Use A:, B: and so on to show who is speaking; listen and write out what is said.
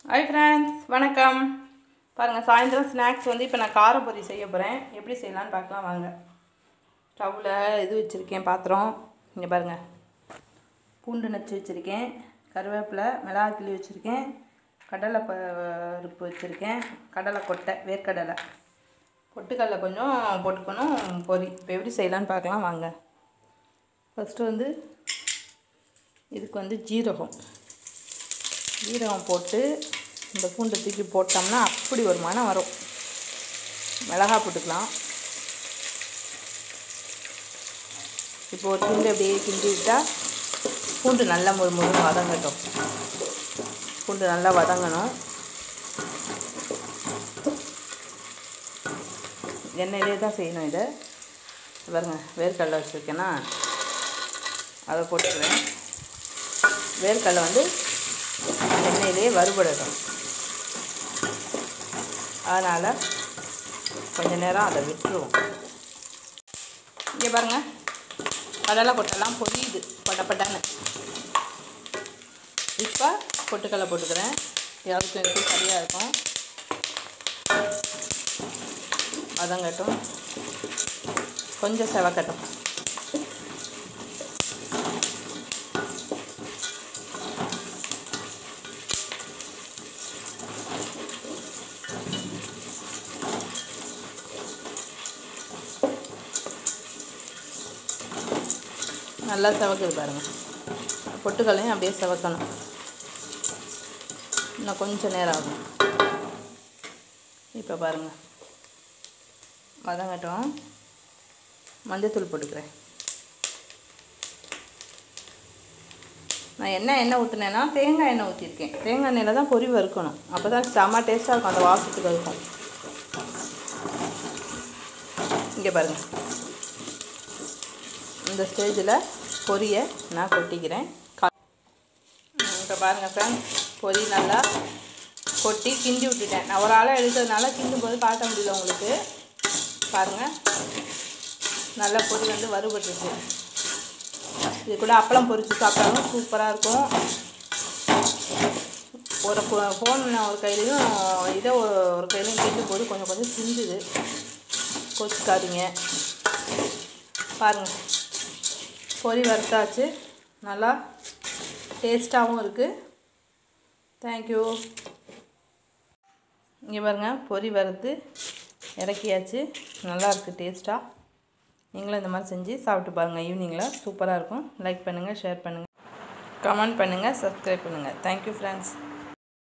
A: hi friends வணக்கம் பாருங்கள் சாயந்தரம் ஸ்நாக்ஸ் வந்து இப்போ நான் காரப்பொரி செய்ய போகிறேன் எப்படி செய்யலான்னு பார்க்கலாம் வாங்க ஸ்டவ்வில் இது வச்சுருக்கேன் பாத்திரம் இங்கே பாருங்கள் பூண்டு நச்சு வச்சுருக்கேன் கருவேப்பிலை மிளகா கிள்ளி வச்சுருக்கேன் கடலை பருப்பு வச்சுருக்கேன் கடலை கொட்டை வேர்க்கடலை பொட்டுக்கடலை கொஞ்சம் போட்டுக்கணும் பொரி இப்போ எப்படி செய்யலான்னு பார்க்கலாம் வாங்க ஃபஸ்ட்டு வந்து இதுக்கு வந்து ஜீரகம் ஜீரகம் போட்டு இந்த பூண்டை தூக்கி போட்டோம்னா அப்படி ஒரு மனம் வரும் மிளகா போட்டுக்கலாம் இப்போ ஒரு கிண்டு அப்படியே கிண்டி விட்டால் பூண்டு நல்லா முழு முழு வதங்கட்டும் பூண்டு நல்லா வதங்கணும் எண்ணெயிலே தான் செய்யணும் இதை பாருங்க வேர்க்கடலை வச்சுருக்கேன்னா அதை போட்டுக்கிறேன் வேர்க்கடலை வந்து எண்ணெயிலே வறுபடட்டும் அதனால் கொஞ்ச நேரம் அதை விட்டுருவோம் இங்கே பாருங்கள் கடலை கொட்டெல்லாம் பொரியுது பட்ட பட்டான்னு இப்போ பொட்டுக்கடலை போட்டுக்கிறேன் யாருக்கும் எனக்கு சரியாக இருக்கும் வதங்கட்டும் கொஞ்சம் செவக்கட்டும் நல்லா செவக்குது பாருங்கள் பொட்டுக்கல்லையும் அப்படியே செவக்கணும் இன்னும் கொஞ்சம் நேரம் ஆகும் இப்போ பாருங்கள் வதங்கட்டும் மஞ்சத்தூள் போட்டுக்கிறேன் நான் என்ன எண்ணெய் ஊற்றுனேன்னா தேங்காய் எண்ணெய் ஊற்றிருக்கேன் தேங்காய் எண்ணெயில் தான் பொரி வறுக்கணும் அப்போ தான் செம்ம டேஸ்ட்டாக இருக்கும் அந்த வாசத்துக்கு இருக்கும் இங்கே பாருங்கள் இந்த ஸ்டேஜில் பொரியை நான் கொட்டிக்கிறேன் கா இப்போ பாருங்கள் ஃப்ரெண்ட்ஸ் பொரி நல்லா கொட்டி கிண்டி விட்டுட்டேன் நான் ஒரு ஆளாக எடுக்கிறதுனால கிண்டும் போது காட்ட முடியல உங்களுக்கு பாருங்கள் நல்லா பொரி வந்து வறுபட்டுருக்கு இது கூட அப்பளம் பொரிச்சு சாப்பிட்டாலும் சூப்பராக இருக்கும் ஒரு ஃபோன் ஒரு கையிலையும் இதை ஒரு ஒரு கையிலையும் கிண்டும் போது கொஞ்சம் கொஞ்சம் சிந்துது கொச்சுக்காதீங்க பாருங்கள் பொரி வறுத்தாச்சு நல்லா டேஸ்ட்டாகவும் இருக்குது தேங்க்யூ இங்கே பாருங்கள் பொரி வறுத்து இறக்கியாச்சு நல்லா இருக்குது டேஸ்ட்டாக நீங்களும் இந்த மாதிரி செஞ்சு சாப்பிட்டு பாருங்கள் ஈவினிங்கில் சூப்பராக இருக்கும் லைக் பண்ணுங்கள் ஷேர் பண்ணுங்கள் கமெண்ட் பண்ணுங்கள் சப்ஸ்கிரைப் பண்ணுங்கள் தேங்க்யூ ஃப்ரெண்ட்ஸ்